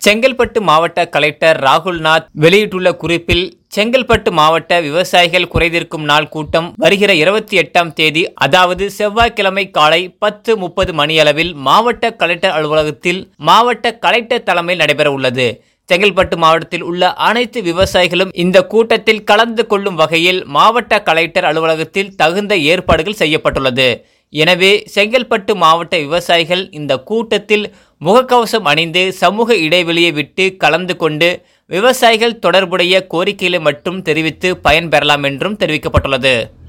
செங்கல்பட்டு மாவட்ட கலெக்டர் ராகுல்நாத் வெளியிட்டுள்ள குறிப்பில் செங்கல்பட்டு மாவட்ட விவசாயிகள் குறைதீர்க்கும் நாள் கூட்டம் வருகிற இருபத்தி எட்டாம் தேதி அதாவது செவ்வாய்க்கிழமை காலை பத்து முப்பது மணியளவில் மாவட்ட கலெக்டர் அலுவலகத்தில் மாவட்ட கலெக்டர் தலைமையில் நடைபெற உள்ளது செங்கல்பட்டு மாவட்டத்தில் உள்ள அனைத்து விவசாயிகளும் இந்த கூட்டத்தில் கலந்து கொள்ளும் வகையில் மாவட்ட கலெக்டர் அலுவலகத்தில் தகுந்த ஏற்பாடுகள் செய்யப்பட்டுள்ளது எனவே செங்கல்பட்டு மாவட்ட விவசாயிகள் இந்த கூட்டத்தில் முகக்கவசம் அணிந்து சமூக இடைவெளியை விட்டு கலந்து கொண்டு விவசாயிகள் தொடர்புடைய கோரிக்கைகளை மட்டும் தெரிவித்து பயன்பெறலாம் என்றும் தெரிவிக்கப்பட்டுள்ளது